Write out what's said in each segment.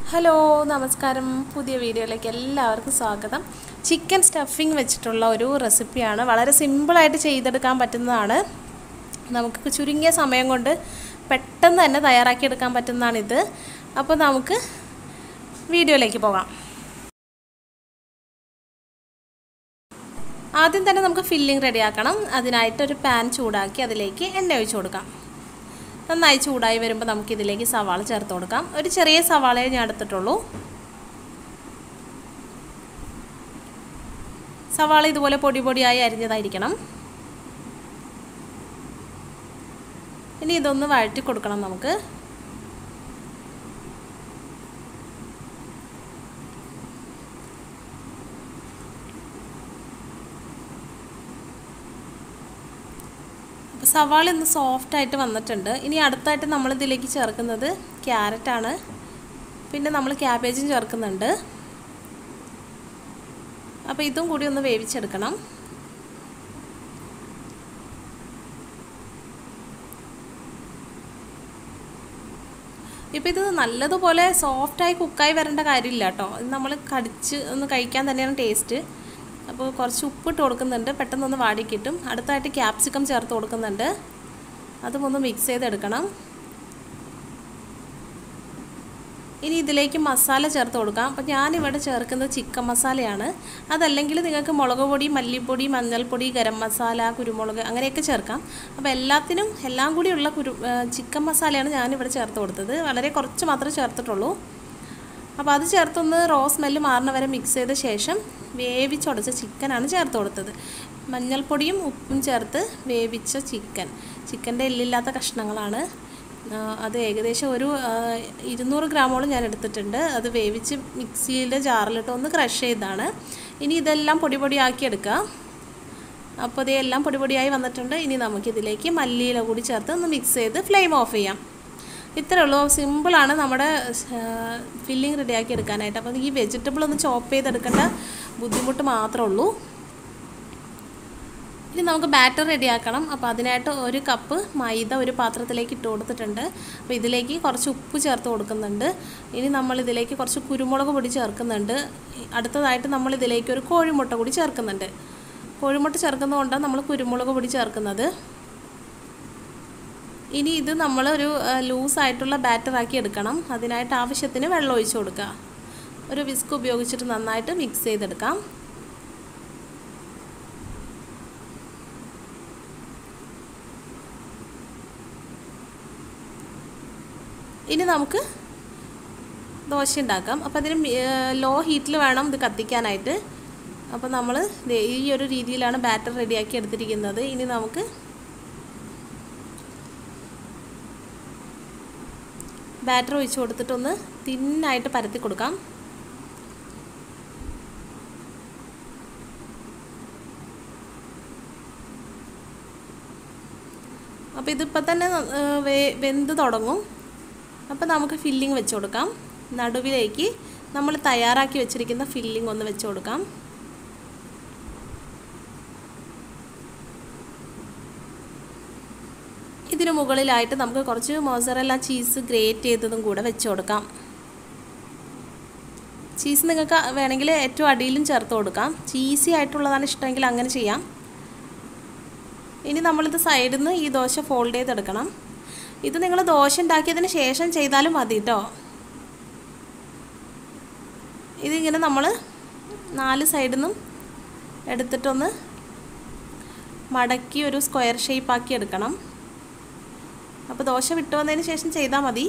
hello നമസ്കാരം പുതിയ വീഡിയോയിലേക്ക് എല്ലാവർക്കും സ്വാഗതം ചിക്കൻ സ്റ്റഫിങ് വെച്ചിട്ടുള്ള ഒരു റെസിപ്പിയാണ് വളരെ സിമ്പിളായിട്ട് ചെയ്തെടുക്കാൻ പറ്റുന്നതാണ് നമുക്ക് ചുരുങ്ങിയ സമയം കൊണ്ട് പെട്ടെന്ന് തന്നെ തയ്യാറാക്കിയെടുക്കാൻ പറ്റുന്നതാണിത് അപ്പോൾ നമുക്ക് വീഡിയോയിലേക്ക് പോകാം ആദ്യം തന്നെ നമുക്ക് ഫില്ലിംഗ് റെഡിയാക്കണം അതിനായിട്ട് ഒരു പാൻ ചൂടാക്കി അതിലേക്ക് എണ്ണ ഒഴിച്ചു കൊടുക്കാം നന്നായി ചൂടായി വരുമ്പോൾ നമുക്ക് ഇതിലേക്ക് സവാള ചേർത്ത് കൊടുക്കാം ഒരു ചെറിയ സവാളയെ ഞാൻ എടുത്തിട്ടുള്ളൂ സവാള ഇതുപോലെ പൊടി പൊടിയായി അരിഞ്ഞതായിരിക്കണം ഇനി ഇതൊന്ന് വഴറ്റി കൊടുക്കണം നമുക്ക് അപ്പോൾ സവാള ഒന്ന് സോഫ്റ്റ് ആയിട്ട് വന്നിട്ടുണ്ട് ഇനി അടുത്തായിട്ട് നമ്മൾ ഇതിലേക്ക് ചേർക്കുന്നത് ക്യാരറ്റാണ് പിന്നെ നമ്മൾ ക്യാബേജും ചേർക്കുന്നുണ്ട് അപ്പോൾ ഇതും കൂടി ഒന്ന് വേവിച്ചെടുക്കണം ഇപ്പോൾ ഇത് നല്ലതുപോലെ സോഫ്റ്റായി കുക്കായി വരേണ്ട കാര്യമില്ല കേട്ടോ ഇത് നമ്മൾ കടിച്ച് ഒന്ന് കഴിക്കാൻ തന്നെയാണ് ടേസ്റ്റ് അപ്പോൾ കുറച്ച് ഉപ്പിട്ട് കൊടുക്കുന്നുണ്ട് പെട്ടെന്നൊന്ന് വാടി കിട്ടും അടുത്തായിട്ട് ക്യാപ്സിക്കം ചേർത്ത് കൊടുക്കുന്നുണ്ട് അതും ഒന്ന് മിക്സ് ചെയ്തെടുക്കണം ഇനി ഇതിലേക്ക് മസാല ചേർത്ത് കൊടുക്കാം അപ്പോൾ ഞാനിവിടെ ചേർക്കുന്നത് ചിക്കൻ മസാലയാണ് അതല്ലെങ്കിൽ നിങ്ങൾക്ക് മുളക് പൊടി മല്ലിപ്പൊടി മഞ്ഞൾപ്പൊടി ഗരം മസാല കുരുമുളക് അങ്ങനെയൊക്കെ ചേർക്കാം അപ്പോൾ എല്ലാത്തിനും എല്ലാം കൂടിയുള്ള കുരു ചിക്കൻ മസാലയാണ് ഞാനിവിടെ ചേർത്ത് കൊടുത്തത് വളരെ കുറച്ച് മാത്രമേ ചേർത്തിട്ടുള്ളൂ അപ്പോൾ അത് ചേർത്തൊന്ന് റോ സ്മെല്ല് മാറുന്ന വരെ മിക്സ് ചെയ്ത ശേഷം വേവിച്ചുടച്ച ചിക്കനാണ് ചേർത്ത് കൊടുത്തത് മഞ്ഞൾപ്പൊടിയും ഉപ്പും ചേർത്ത് വേവിച്ച ചിക്കൻ ചിക്കൻ്റെ എല്ലില്ലാത്ത കഷ്ണങ്ങളാണ് അത് ഏകദേശം ഒരു ഇരുന്നൂറ് ഗ്രാമോളം ഞാൻ എടുത്തിട്ടുണ്ട് അത് വേവിച്ച് മിക്സിയിലെ ജാറിലിട്ട് ഒന്ന് ക്രഷ് ചെയ്താണ് ഇനി ഇതെല്ലാം പൊടി പൊടിയാക്കി എടുക്കുക അപ്പോൾ ഇതെല്ലാം പൊടി പൊടിയായി വന്നിട്ടുണ്ട് ഇനി നമുക്കിതിലേക്ക് മല്ലിയില കൂടി ചേർത്ത് ഒന്ന് മിക്സ് ചെയ്ത് ഫ്ലെയിം ഓഫ് ചെയ്യാം ഇത്രേ ഉള്ളൂ സിമ്പിളാണ് നമ്മുടെ ഫില്ലിങ് റെഡിയാക്കി എടുക്കാനായിട്ട് അപ്പോൾ ഈ വെജിറ്റബിൾ ഒന്ന് ചോപ്പ് ചെയ്തെടുക്കേണ്ട ബുദ്ധിമുട്ട് മാത്രമേ ഉള്ളൂ ഇനി നമുക്ക് ബാറ്റർ റെഡിയാക്കണം അപ്പോൾ അതിനായിട്ട് ഒരു കപ്പ് മൈദ ഒരു പാത്രത്തിലേക്ക് ഇട്ട് കൊടുത്തിട്ടുണ്ട് അപ്പോൾ ഇതിലേക്ക് കുറച്ച് ഉപ്പ് ചേർത്ത് കൊടുക്കുന്നുണ്ട് ഇനി നമ്മൾ ഇതിലേക്ക് കുറച്ച് കുരുമുളക് പൊടി ചേർക്കുന്നുണ്ട് അടുത്തതായിട്ട് നമ്മൾ ഇതിലേക്ക് ഒരു കോഴിമുട്ട കൂടി ചേർക്കുന്നുണ്ട് കോഴിമുട്ട ചേർക്കുന്നതുകൊണ്ടാണ് നമ്മൾ കുരുമുളക് പൊടി ചേർക്കുന്നത് ഇനി ഇത് നമ്മൾ ഒരു ലൂസായിട്ടുള്ള ബാറ്ററാക്കി എടുക്കണം അതിനായിട്ട് ആവശ്യത്തിന് വെള്ളം ഒഴിച്ചു കൊടുക്കുക ഒരു വിസ്ക് ഉപയോഗിച്ചിട്ട് നന്നായിട്ട് മിക്സ് ചെയ്തെടുക്കാം ഇനി നമുക്ക് ദോശ ഉണ്ടാക്കാം അപ്പോൾ അതിന് ലോ ഹീറ്റിൽ വേണം ഇത് കത്തിക്കാനായിട്ട് അപ്പോൾ നമ്മൾ ഈ ഒരു രീതിയിലാണ് ബാറ്റർ റെഡിയാക്കി എടുത്തിരിക്കുന്നത് ഇനി നമുക്ക് ബാറ്റർ ഒഴിച്ച് കൊടുത്തിട്ടൊന്ന് തിന്നായിട്ട് പരത്തി കൊടുക്കാം അപ്പോൾ ഇതിപ്പോൾ തന്നെ വെന്ത് തുടങ്ങും അപ്പോൾ നമുക്ക് ഫില്ലിങ് വെച്ച് കൊടുക്കാം നടുവിലേക്ക് നമ്മൾ തയ്യാറാക്കി വെച്ചിരിക്കുന്ന ഫില്ലിംഗ് ഒന്ന് വെച്ച് കൊടുക്കാം ഇതിന് മുകളിലായിട്ട് നമുക്ക് കുറച്ച് മോസറല്ല ചീസ് ഗ്രേറ്റ് ചെയ്തതും കൂടെ വെച്ച് കൊടുക്കാം ചീസ് നിങ്ങൾക്ക് വേണമെങ്കിൽ ഏറ്റവും അടിയിലും ചേർത്ത് കൊടുക്കാം ചീസി ആയിട്ടുള്ളതാണ് ഇഷ്ടമെങ്കിൽ അങ്ങനെ ചെയ്യാം ഇനി നമ്മളിത് സൈഡിൽ നിന്ന് ഈ ദോശ ഫോൾഡ് ചെയ്തെടുക്കണം ഇത് നിങ്ങൾ ദോശ ഉണ്ടാക്കിയതിന് ശേഷം ചെയ്താലും മതി കേട്ടോ ഇതിങ്ങനെ നമ്മൾ നാല് സൈഡിൽ നിന്നും എടുത്തിട്ടൊന്ന് മടക്കി ഒരു സ്ക്വയർ ഷേപ്പാക്കി എടുക്കണം അപ്പോൾ ദോശ വിട്ടു വന്നതിന് ശേഷം ചെയ്താൽ മതി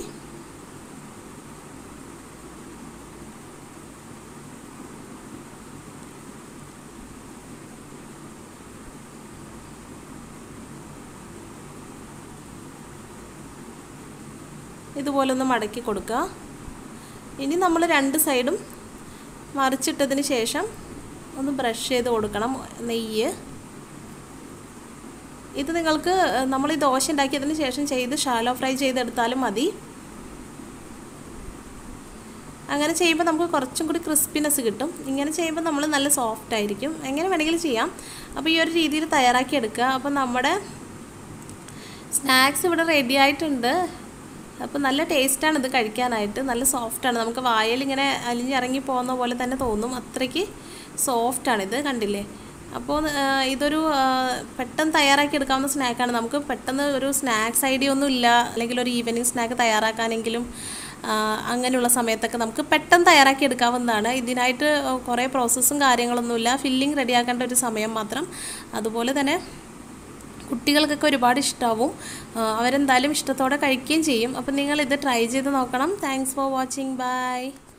ഇതുപോലെ ഒന്ന് മടക്കി കൊടുക്കുക ഇനി നമ്മൾ രണ്ട് സൈഡും മറിച്ചിട്ടതിന് ശേഷം ഒന്ന് ബ്രഷ് ചെയ്ത് കൊടുക്കണം നെയ്യ് ഇത് നിങ്ങൾക്ക് നമ്മൾ ഈ ദോശ ഉണ്ടാക്കിയതിന് ശേഷം ചെയ്ത് ഷാലോ ഫ്രൈ ചെയ്തെടുത്താലും മതി അങ്ങനെ ചെയ്യുമ്പോൾ നമുക്ക് കുറച്ചും കൂടി ക്രിസ്പിനെസ് കിട്ടും ഇങ്ങനെ ചെയ്യുമ്പോൾ നമ്മൾ നല്ല സോഫ്റ്റ് ആയിരിക്കും എങ്ങനെ വേണമെങ്കിലും ചെയ്യാം അപ്പോൾ ഈ ഒരു രീതിയിൽ തയ്യാറാക്കി എടുക്കുക അപ്പോൾ നമ്മുടെ സ്നാക്സ് ഇവിടെ റെഡി ആയിട്ടുണ്ട് അപ്പോൾ നല്ല ടേസ്റ്റാണ് ഇത് കഴിക്കാനായിട്ട് നല്ല സോഫ്റ്റാണ് നമുക്ക് വായയിൽ ഇങ്ങനെ അലിഞ്ഞിറങ്ങി പോകുന്ന പോലെ തന്നെ തോന്നും അത്രയ്ക്ക് സോഫ്റ്റാണ് ഇത് കണ്ടില്ലേ അപ്പോൾ ആ, ഇതൊരു ആ, പെട്ടെന്ന് തയ്യാറാക്കി എടുക്കാവുന്ന സ്നാക്കാണ് നമുക്ക് പെട്ടെന്ന് ഒരു സ്നാക്സ് ഐഡിയ ഒന്നും ഇല്ല അല്ലെങ്കിൽ ഒരു ഈവനിങ് സ്നാക്ക് തയ്യാറാക്കാനെങ്കിലും ആ, അങ്ങനെയുള്ള സമയത്തൊക്കെ നമുക്ക് പെട്ടെന്ന് തയ്യാറാക്കി എടുക്കാവുന്നതാണ് ഇതിനായിട്ട് കുറേ പ്രോസസ്സും കാര്യങ്ങളൊന്നുമില്ല ഫില്ലിംഗ് റെഡിയാക്കേണ്ട ഒരു സമയം മാത്രം അതുപോലെ തന്നെ കുട്ടികൾക്കൊക്കെ ഒരുപാട് ഇഷ്ടമാവും ആ, അവരെന്തായാലും ഇഷ്ടത്തോടെ കഴിക്കുകയും ചെയ്യും അപ്പോൾ നിങ്ങൾ ഇത് ട്രൈ ചെയ്ത് നോക്കണം താങ്ക്സ് ഫോർ വാച്ചിങ് ബൈ